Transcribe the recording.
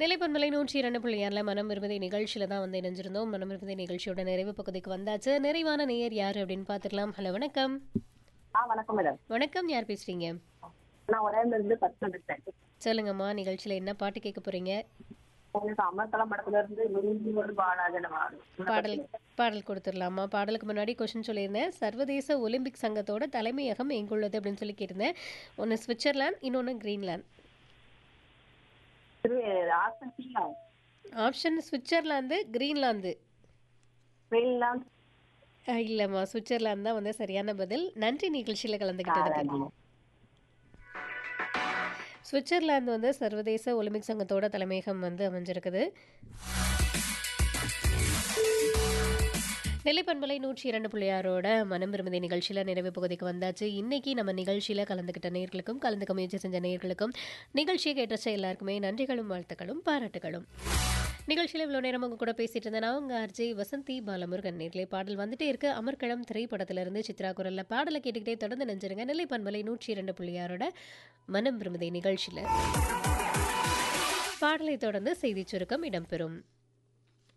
நிலைப்பண்பலை நூற்றி இரண்டு புள்ளி ஆறில் மனம் விரும்பதை நிகழ்ச்சியில் தான் வந்து இணைஞ்சிருந்தோம் மனம் விரும்பதை நிகழ்ச்சியோட நிறைவு பகுதிக்கு வந்தாச்சு நிறைவான நேயர் யார் அப்படின்னு பார்த்துக்கலாம் ஹலோ வணக்கம் ஆ வணக்கம் மேடம் வணக்கம் யார் பேசுறீங்க நான் உடம்புல இருந்து பத்து பேசுறேன் சொல்லுங்கம்மா நிகழ்ச்சியில் என்ன பாட்டு கேட்க போறீங்க உங்களுக்கு அமர்த்தலம் படத்துல இருந்து விரும்பி ஒரு பாடாத பாடல் பாடல் கொடுத்துடலாமா பாடலுக்கு முன்னாடி கொஷின் சொல்லியிருந்தேன் சர்வதேச ஒலிம்பிக் சங்கத்தோட தலைமையகம் எங்குள்ளது அப்படின்னு சொல்லி கேட்டிருந்தேன் ஒன்று சுவிட்சர்லாந்து இன்னொன்று கிரீன்லாந்து திரு ஆசன்சியா ஆப்ஷன் சுவிட்சர்லாந்து கிரீன்லாந்து வெயில்லாம் அஹ், இல்லைம்மா சுவிட்சர்லாந்து தான் வந்து சரியான பதில் நன்றி நிகழ்ச்சியில் கலந்துக்கிட்டதுக்கு சுவிட்சர்லாந்து வந்து சர்வதேச ஒலிம்பிக் சங்கத்தோட தலைமையகம் வந்து அமைஞ்சிருக்குது நெல்லைப்பண்பலை நூற்றி இரண்டு புள்ளியாரோட மனம் விரும்புதை நிகழ்ச்சியில் நிறைவு பகுதிக்கு வந்தாச்சு இன்னைக்கு நம்ம நிகழ்ச்சியில் கலந்துக்கிட்ட நேர்களுக்கும் கலந்துக்க முயற்சி செஞ்ச நேர்களுக்கும் நிகழ்ச்சியை கேட்டச்ச எல்லாருக்குமே நன்றிகளும் வாழ்த்துக்களும் பாராட்டுகளும் நிகழ்ச்சியில் இவ்வளோ நேரம் உங்க கூட பேசிட்டு இருந்தேன் நான் உங்க அர்ஜய் வசந்தி பாலமுருகன் நேர்களே பாடல் வந்துட்டே இருக்கு அமர்க்களம் திரைப்படத்திலிருந்து சித்ரா குரல்ல பாடலை கேட்டுக்கிட்டே தொடர்ந்து நெஞ்சிருங்க நெல்லை பண்பலை நூற்றி இரண்டு புள்ளியாரோட மனம் விரும்புதை நிகழ்ச்சியில் பாடலை தொடர்ந்து செய்திச் சுருக்கம் இடம்பெறும்